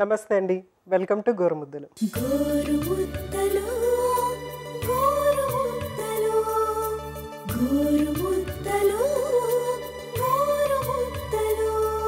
నమస్తే అండి welcome to Gorumuddalu Gorumuddalu Gorumuddalu Gorumuddalu Gorumuddalu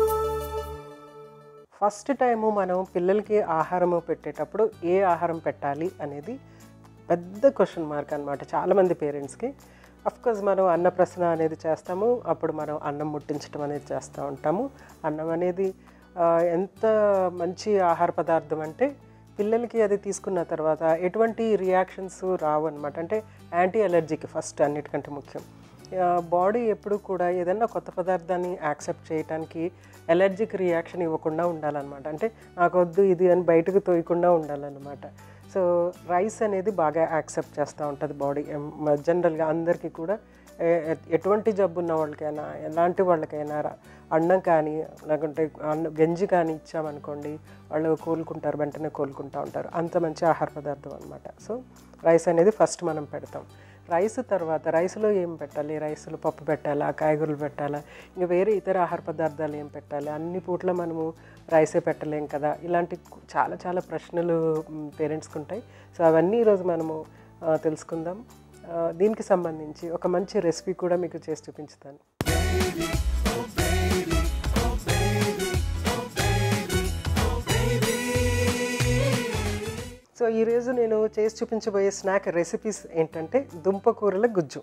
first time మనం పిల్లలకి ఆహారము పెట్టేటప్పుడు ఏ ఆహారం పెట్టాలి అనేది పెద్ద క్వశ్చన్ మార్క్ అనమాట చాలామంది పేరెంట్స్కి కోర్స్ మనం అన్నప్రసన అనేది చేస్తాము అప్పుడు మనం అన్నం ముట్టించడం అనేది చేస్తూ ఉంటాము అన్నం అనేది ఆ, ఎంత మంచి ఆహార పదార్థం అంటే పిల్లలకి అది తీసుకున్న తర్వాత ఎటువంటి రియాక్షన్స్ రావు అనమాట అంటే యాంటీ అలర్జీకి ఫస్ట్ అన్నిటికంటే ముఖ్యం బాడీ ఎప్పుడు కూడా ఏదైనా కొత్త పదార్థాన్ని యాక్సెప్ట్ చేయడానికి ఎలర్జిక్ రియాక్షన్ ఇవ్వకుండా ఉండాలన్నమాట అంటే నాకు వద్దు ఇది అని బయటకు తోయకుండా ఉండాలన్నమాట సో రైస్ అనేది బాగా యాక్సెప్ట్ చేస్తూ ఉంటుంది బాడీ జనరల్గా అందరికీ కూడా ఏ- ఎ- ఎటువంటి జబ్బు ఉన్న వాళ్ళకైనా ఎలాంటి వాళ్ళకైనా రా- అన్నం కానీ లేకుంటే అన్నం గంజి కానీ ఇచ్చామనుకోండి వాళ్ళు కోలుకుంటారు వెంటనే కోలుకుంటూ ఉంటారు అంత మంచి ఆహార పదార్థం అనమాట సో రైస్ అనేది ఫస్ట్ మనం పెడతాం రైస్ తర్వాత రైస్లో ఏం పెట్టాలి రైస్లో పప్పు పెట్టాలా కాయగూరలు పెట్టాలా ఇంకా వేరే ఇతర ఆహార పదార్థాలు ఏం పెట్టాలి అన్ని పూట్ల మనము రైసే పెట్టలేం కదా ఇలాంటి కు- చాలా చాలా ప్రశ్నలు పేరెంట్స్కి ఉంటాయి సో అవన్నీ ఈరోజు మనము ఆ, తెలుసుకుందాం ఆ, దీనికి సంబంధించి ఒక మంచి రెసిపీ కూడా మీకు చేసి చూపించుతాను సో ఈరోజు నేను చేసి చూపించబోయే స్నాక్ రెసిపీస్ ఏంటంటే దుంపకూరల గుజ్జు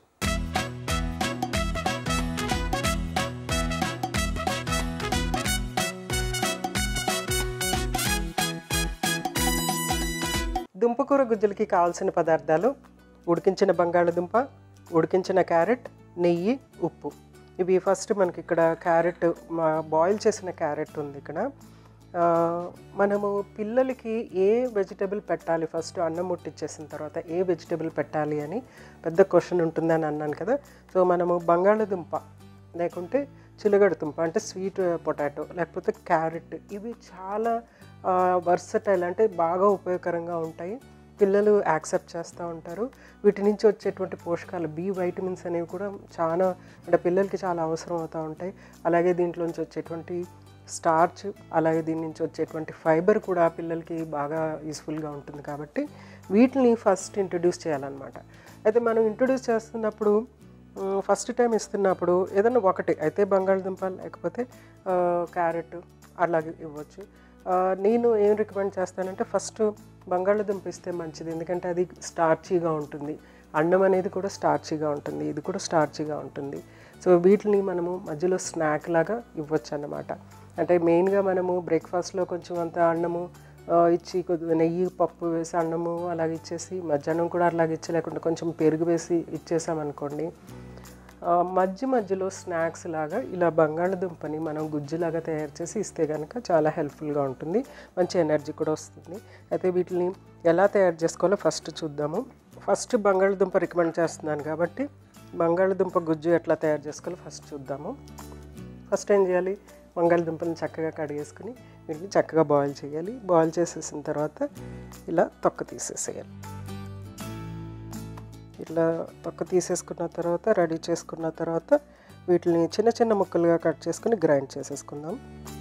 దుంపకూర గుజ్జులకి కావాల్సిన పదార్థాలు ఉడికించిన బంగాళదుంప ఉడికించిన క్యారెట్ నెయ్యి ఉప్పు ఇవి ఫస్ట్ మనకి ఇక్కడ క్యారెట్ బాయిల్ చేసిన క్యారెట్ ఉంది ఇక్కడ ఆ, మనము పిల్లలకి ఏ వెజిటబుల్ పెట్టాలి ఫస్ట్ అన్నం ముట్టించేసిన తర్వాత ఏ వెజిటబుల్ పెట్టాలి అని పెద్ద క్వశ్చన్ ఉంటుందని అన్నాను కదా సో మనము బంగాళదుంప లేకుంటే చిలగడ దుంప అంటే స్వీట్ పొటాటో లేకపోతే క్యారెట్ ఇవి చాలా వర్సటైల్ అంటే బాగా ఉపయోగకరంగా ఉంటాయి పిల్లలు యాక్సెప్ట్ చేస్తూ ఉంటారు వీటి నుంచి వచ్చేటువంటి పోషకాలు బి వైటమిన్స్ అనేవి కూడా చాలా అంటే పిల్లలకి చాలా అవసరం అవుతూ ఉంటాయి అలాగే దీంట్లోంచి వచ్చేటువంటి స్టార్చ్ అలాగే దీని నుంచి వచ్చేటువంటి ఫైబర్ కూడా పిల్లలకి బాగా యూస్ఫుల్గా ఉంటుంది కాబట్టి వీటిని ఫస్ట్ ఇంట్రడ్యూస్ చేయాలన్నమాట అయితే మనం ఇంట్రడ్యూస్ చేస్తున్నప్పుడు ఫస్ట్ టైం ఇస్తున్నప్పుడు ఏదైనా ఒకటి అయితే బంగాళదుంప లేకపోతే ఆ, క్యారెట్ అలాగే ఇవ్వచ్చు ఆ, నేను ఏం రికమెండ్ చేస్తానంటే ఫస్ట్ బంగాళదుంప ఇస్తే మంచిది ఎందుకంటే అది స్టార్చీగా ఉంటుంది అన్నం అనేది కూడా స్టార్చీగా ఉంటుంది ఇది కూడా స్టార్చీగా ఉంటుంది సో వీటిని మనము మధ్యలో స్నాక్ లాగా ఇవ్వచ్చు అన్నమాట అంటే మెయిన్గా మనము బ్రేక్ఫాస్ట్లో కొంచెం అంత అన్నము ఆ, ఇచ్చి కొద్దిగా నెయ్యి పప్పు వేసి అన్నము అలాగే ఇచ్చేసి మధ్యాహ్నం కూడా అలాగే ఇచ్చి లేకుంటే కొంచెం పెరుగు వేసి ఇచ్చేసామనుకోండి ఆ, మధ్య మధ్యలో స్నాక్స్ లాగా ఇలా బంగాళదుంపని మనం గుజ్జులాగా తయారు చేసి ఇస్తే కనుక చాలా హెల్ప్ఫుల్గా ఉంటుంది మంచి ఎనర్జీ కూడా వస్తుంది అయితే వీటిని ఎలా తయారు చేసుకోవాలో ఫస్ట్ చూద్దాము ఫస్ట్ బంగాళదుంప రికమెండ్ చేస్తున్నాను కాబట్టి బంగాళదుంప గుజ్జు ఎట్లా తయారు చేసుకోవాలో ఫస్ట్ చూద్దాము ఫస్ట్ ఏం చేయాలి బంగాళదుంపలను చక్కగా కడిగేసుకుని వీటిని చక్కగా బాయిల్ చేయాలి బాయిల్ చేసేసిన తర్వాత ఇలా తొక్క తీసేసేయాలి ఇట్లా తొక్క తీసేసుకున్న తర్వాత రెడీ చేసుకున్న తర్వాత వీటిని చిన్న చిన్న ముక్కలుగా కట్ చేసుకుని గ్రైండ్ చేసేసుకుందాం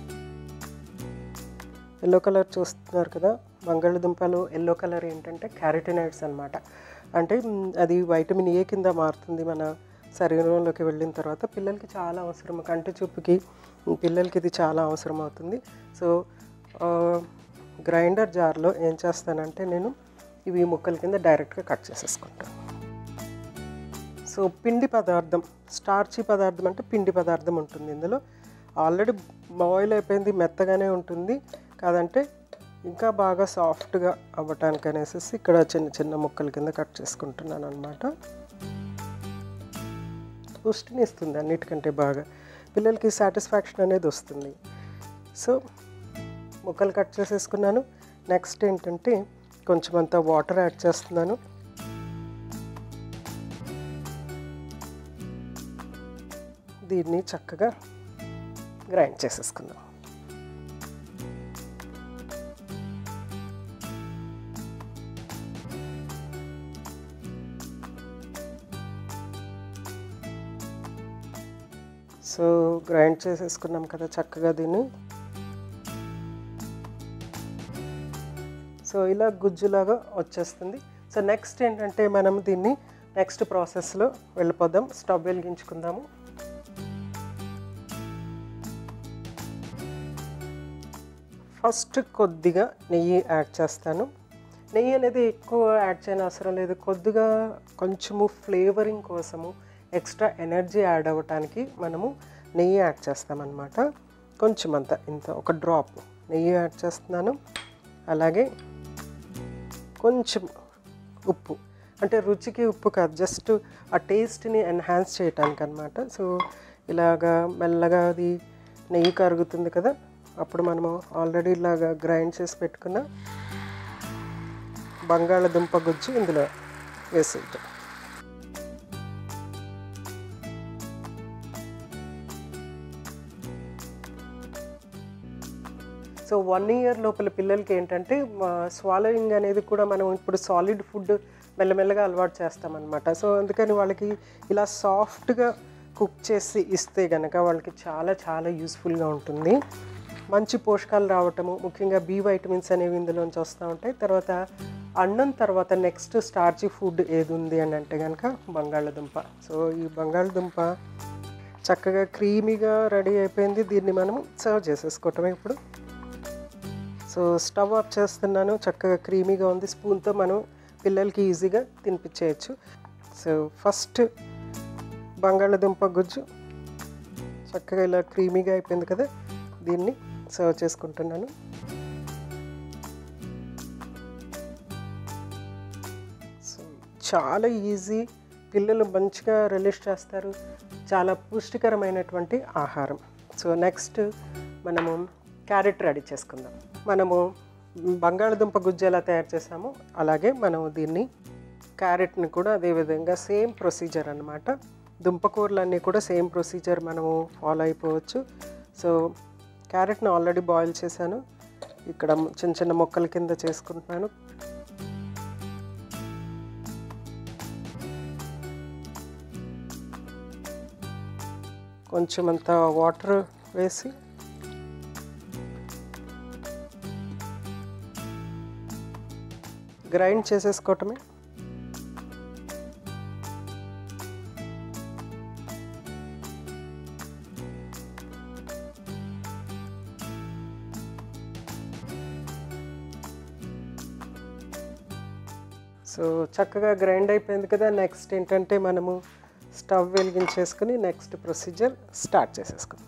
ఎల్లో కలర్ చూస్తున్నారు కదా బంగాళదుంపలు ఎల్లో కలర్ ఏంటంటే క్యారటినైడ్స్ అనమాట అంటే మ్, అది వైటమిన్ ఏ కింద మారుతుంది మన శరీరంలోకి వెళ్ళిన తర్వాత పిల్లలకి చాలా అవసరం కంటి చూపుకి మ్, పిల్లలకి ఇది చాలా అవసరం అవుతుంది సో ఆ, గ్రైండర్ జార్లో ఏం చేస్తానంటే నేను ఇవి ముక్కల కింద డైరెక్ట్గా కట్ చేసేసుకుంటాను సో పిండి పదార్థం స్టార్చీ పదార్థం అంటే పిండి పదార్థం ఉంటుంది ఇందులో ఆల్రెడీ బాయిల్ అయిపోయింది మెత్తగానే ఉంటుంది కాదంటే ఇంకా బాగా సాఫ్ట్గా అవ్వటానికి అనేసి ఇక్కడ చిన్న చిన్న ముక్కల కింద కట్ చేసుకుంటున్నాను అనమాట పుష్టిని ఇస్తుంది అన్నిటికంటే బాగా పిల్లలకి సాటిస్ఫాక్షన్ అనేది వస్తుంది సో ముక్కలు కట్ చేసేసుకున్నాను నెక్స్ట్ ఏంటంటే కొంచెం అంత వాటర్ యాడ్ చేస్తున్నాను దీన్ని చక్కగా గ్రైండ్ చేసేసుకుందాం సో గ్రైండ్ చేసేసుకున్నాం కదా చక్కగా దీన్ని సో ఇలా గుజ్జులాగా వచ్చేస్తుంది సో నెక్స్ట్ ఏంటంటే మనం దీన్ని నెక్స్ట్ ప్రాసెస్లో వెళ్ళిపోదాం స్టవ్ వెలిగించుకుందాము ఫస్ట్ కొద్దిగా నెయ్యి యాడ్ చేస్తాను నెయ్యి అనేది ఎక్కువ యాడ్ చేయని అవసరం లేదు కొద్దిగా కొంచెము ఫ్లేవరింగ్ కోసము ఎక్స్ట్రా ఎనర్జీ యాడ్ అవ్వటానికి మనము నెయ్యి యాడ్ చేస్తామన్నమాట కొంచెం అంత ఇంత ఒక డ్రాప్ నెయ్యి యాడ్ చేస్తున్నాను అలాగే కొంచెం ఉప్పు అంటే రుచికి ఉప్పు కాదు జస్ట్ ఆ టేస్ట్ని ఎన్హాన్స్ చేయటానికి అనమాట సో ఇలాగా మెల్లగా అది నెయ్యి కరుగుతుంది కదా అప్పుడు మనము ఆల్రెడీ ఇలాగా గ్రైండ్ చేసి పెట్టుకున్న బంగాళదుంప గుజ్జు ఇందులో వేసేయటం సో వన్ ఇయర్ లోపల పిల్లలకి ఏంటంటే స్వాలోయింగ్ అనేది కూడా మనం ఇప్పుడు సాలిడ్ ఫుడ్ మెల్లమెల్లగా అలవాటు చేస్తామన్నమాట సో అందుకని వాళ్ళకి ఇలా సాఫ్ట్గా కుక్ చేసి ఇస్తే కనుక వాళ్ళకి చాలా చాలా యూస్ఫుల్గా ఉంటుంది మంచి పోషకాలు రావటము ముఖ్యంగా బి వైటమిన్స్ అనేవి ఇందులోంచి వస్తూ ఉంటాయి తర్వాత అన్నం తర్వాత నెక్స్ట్ స్టార్చీ ఫుడ్ ఏది ఉంది అని అంటే కనుక బంగాళదుంప సో ఈ బంగాళదుంప చక్కగా క్రీమీగా రెడీ అయిపోయింది దీన్ని మనము సర్వ్ చేసేసుకోవటమే ఇప్పుడు సో స్టవ్ ఆఫ్ చేస్తున్నాను చక్కగా క్రీమీగా ఉంది స్పూన్తో మనం పిల్లలకి ఈజీగా తినిపించేయచ్చు సో ఫస్ట్ బంగాళదుంప గుజ్జు చక్కగా ఇలా క్రీమీగా అయిపోయింది కదా దీన్ని సర్వ్ చేసుకుంటున్నాను సో చాలా ఈజీ పిల్లలు మంచిగా రిలీజ్ చేస్తారు చాలా పుష్టికరమైనటువంటి ఆహారం సో నెక్స్ట్ మనము క్యారెట్ రెడీ చేసుకుందాం మనము బంగాళదుంప గుజ్జు ఎలా తయారు చేసామో అలాగే మనం దీన్ని క్యారెట్ని కూడా అదేవిధంగా సేమ్ ప్రొసీజర్ అనమాట దుంపకూరలన్నీ కూడా సేమ్ ప్రొసీజర్ మనము ఫాలో అయిపోవచ్చు సో క్యారెట్ని ఆల్రెడీ బాయిల్ చేశాను ఇక్కడ చిన్న చిన్న మొక్కల కింద చేసుకుంటున్నాను కొంచెం అంత వాటర్ వేసి గ్రైండ్ చేసేసుకోవటమే సో చక్కగా గ్రైండ్ అయిపోయింది కదా నెక్స్ట్ ఏంటంటే మనము స్టవ్ వెలిగించేసుకుని నెక్స్ట్ ప్రొసీజర్ స్టార్ట్ చేసేసుకుందాం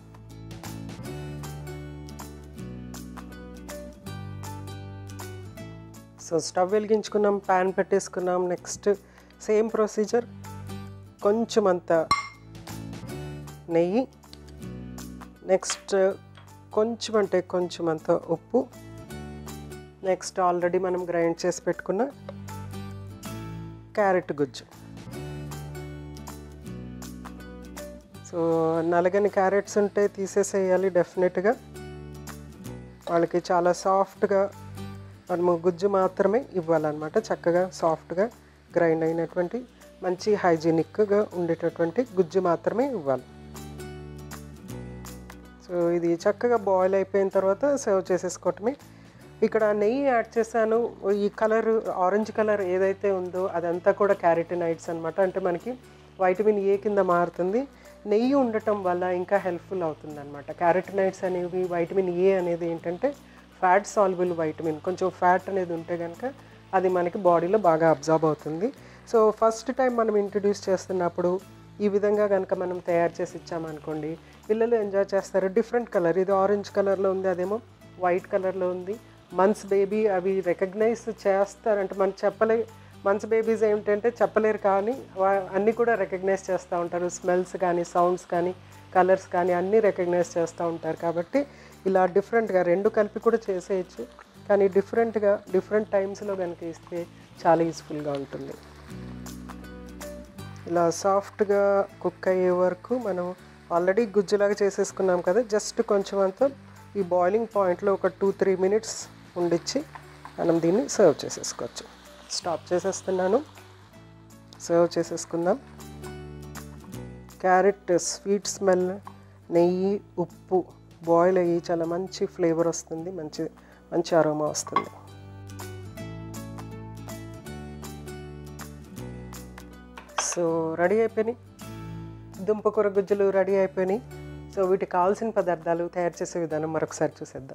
సో స్టవ్ వెలిగించుకున్నాం ప్యాన్ పెట్టేసుకున్నాం నెక్స్ట్ సేమ్ ప్రొసీజర్ కొంచెం అంత నెయ్యి నెక్స్ట్ కొంచెం అంటే కొంచెం అంత ఉప్పు నెక్స్ట్ ఆల్రెడీ మనం గ్రైండ్ చేసి పెట్టుకున్న క్యారెట్ గుజ్జు సో నలగని క్యారెట్స్ ఉంటే తీసేసేయాలి డెఫినెట్గా వాళ్ళకి చాలా సాఫ్ట్గా మనము గుజ్జు మాత్రమే ఇవ్వాలన్నమాట చక్కగా సాఫ్ట్గా గ్రైండ్ అయినటువంటి మంచి హైజీనిక్గా ఉండేటటువంటి గుజ్జు మాత్రమే ఇవ్వాలి సో ఇది చక్కగా బాయిల్ అయిపోయిన తర్వాత సర్వ్ చేసేసుకోవటమే ఇక్కడ నెయ్యి యాడ్ చేశాను ఈ కలర్ ఆరెంజ్ కలర్ ఏదైతే ఉందో అదంతా కూడా క్యారెటినైడ్స్ అనమాట అంటే మనకి వైటమిన్ ఏ కింద మారుతుంది నెయ్యి ఉండటం వల్ల ఇంకా హెల్ప్ఫుల్ అవుతుంది అనమాట క్యారెటినైడ్స్ అనేవి వైటమిన్ ఏ అనేది ఏంటంటే ఫ్యాట్ సాల్బుల్ వైటమిన్ కొంచెం ఫ్యాట్ అనేది ఉంటే కనుక అది మనకి బాడీలో బాగా అబ్జార్బ్ అవుతుంది సో ఫస్ట్ టైం మనం ఇంట్రడ్యూస్ చేస్తున్నప్పుడు ఈ విధంగా కనుక మనం తయారు చేసి ఇచ్చామనుకోండి పిల్లలు ఎంజాయ్ చేస్తారు డిఫరెంట్ కలర్ ఇది ఆరెంజ్ కలర్లో ఉంది అదేమో వైట్ కలర్లో ఉంది మంత్స్ బేబీ అవి రికగ్నైజ్ చేస్తారంటే మనం చెప్పలే మంత్స్ బేబీస్ ఏమిటంటే చెప్పలేరు కానీ వా- అన్నీ కూడా రికగ్నైజ్ చేస్తూ ఉంటారు స్మెల్స్ కానీ సౌండ్స్ కానీ కలర్స్ కానీ అన్నీ రికగ్నైజ్ చేస్తూ ఉంటారు కాబట్టి ఇలా డిఫరెంట్గా రెండు కలిపి కూడా చేసేయచ్చు కానీ డిఫరెంట్గా డిఫరెంట్ టైమ్స్లో కనుక ఇస్తే చాలా యూస్ఫుల్గా ఉంటుంది ఇలా సాఫ్ట్గా కుక్ అయ్యే వరకు మనం ఆల్రెడీ గుజ్జులాగా చేసేసుకున్నాం కదా జస్ట్ కొంచెం అంతా ఈ బాయిలింగ్ పాయింట్లో ఒక టూ త్రీ మినిట్స్ ఉండిచ్చి మనం దీన్ని సర్వ్ చేసేసుకోవచ్చు స్టాప్ చేసేస్తున్నాను సర్వ్ చేసేసుకుందాం క్యారెట్ స్వీట్ స్మెల్ నెయ్యి ఉప్పు బాయిల్ అయ్యి చాలా మంచి ఫ్లేవర్ వస్తుంది మంచి మంచి అరోమా వస్తుంది సో రెడీ అయిపోయినాయి దుంపకూర గుజ్జులు రెడీ అయిపోయినాయి సో వీటికి కావాల్సిన పదార్థాలు తయారు చేసే విధానం మరొకసారి చూసేద్దాం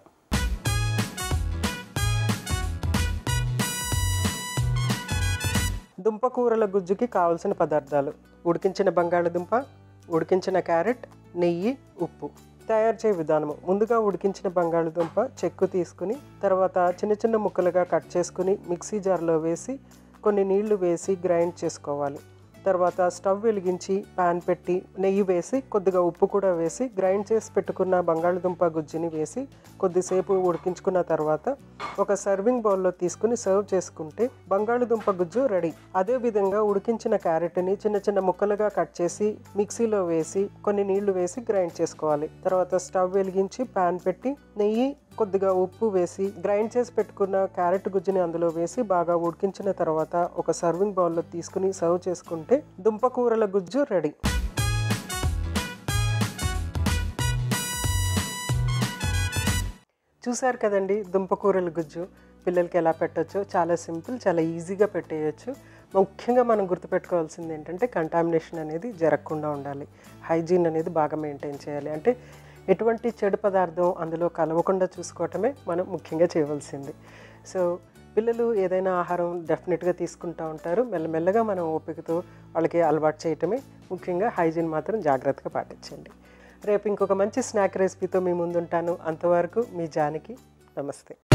దుంపకూరల గుజ్జుకి కావాల్సిన పదార్థాలు ఉడికించిన బంగాళదుంప ఉడికించిన క్యారెట్ నెయ్యి ఉప్పు తయారు చేయ విధానము ముందుగా ఉడికించిన బంగాళదుంప చెక్కు తీసుకుని తర్వాత చిన్న చిన్న ముక్కలుగా కట్ చేసుకుని మిక్సీ జార్లో వేసి కొన్ని నీళ్లు వేసి గ్రైండ్ చేసుకోవాలి తర్వాత స్టవ్ వెలిగించి పాన్ పెట్టి నెయ్యి వేసి కొద్దిగా ఉప్పు కూడా వేసి గ్రైండ్ చేసి పెట్టుకున్న బంగాళదుంప గుజ్జుని వేసి కొద్దిసేపు ఉడికించుకున్న తర్వాత ఒక సర్వింగ్ బౌల్లో తీసుకుని సర్వ్ చేసుకుంటే బంగాళదుంప గుజ్జు రెడీ అదే విధంగా ఉడికించిన క్యారెట్ని చిన్న చిన్న ముక్కలుగా కట్ చేసి మిక్సీలో వేసి కొన్ని నీళ్లు వేసి గ్రైండ్ చేసుకోవాలి తర్వాత స్టవ్ వెలిగించి పాన్ పెట్టి నెయ్యి కొద్దిగా ఉప్పు వేసి గ్రైండ్ చేసి పెట్టుకున్న క్యారెట్ గుజ్జుని అందులో వేసి బాగా ఉడికించిన తర్వాత ఒక సర్వింగ్ బౌల్లో తీసుకుని సర్వ్ చేసుకుంటే దుంపకూరల గుజ్జు రెడీ చూసారు కదండి దుంపకూరల గుజ్జు పిల్లలకి ఎలా పెట్టచ్చో చాలా సింపుల్ చాలా ఈజీగా పెట్టేయచ్చు ముఖ్యంగా మనం గుర్తుపెట్టుకోవాల్సింది ఏంటంటే కంటామినేషన్ అనేది జరగకుండా ఉండాలి హైజీన్ అనేది బాగా మెయింటైన్ చేయాలి అంటే ఎటువంటి చెడు పదార్థం అందులో కలవకుండా చూసుకోవటమే మనం ముఖ్యంగా చేయవలసింది సో పిల్లలు ఏదైనా ఆహారం డెఫినెట్గా తీసుకుంటూ ఉంటారు మెల్లమెల్లగా మనం ఓపికతో వాళ్ళకి అలవాటు చేయటమే ముఖ్యంగా హైజీన్ మాత్రం జాగ్రత్తగా పాటించండి రేపు ఇంకొక మంచి స్నాక్ రెసిపీతో మీ ముందుంటాను అంతవరకు మీ జానికి నమస్తే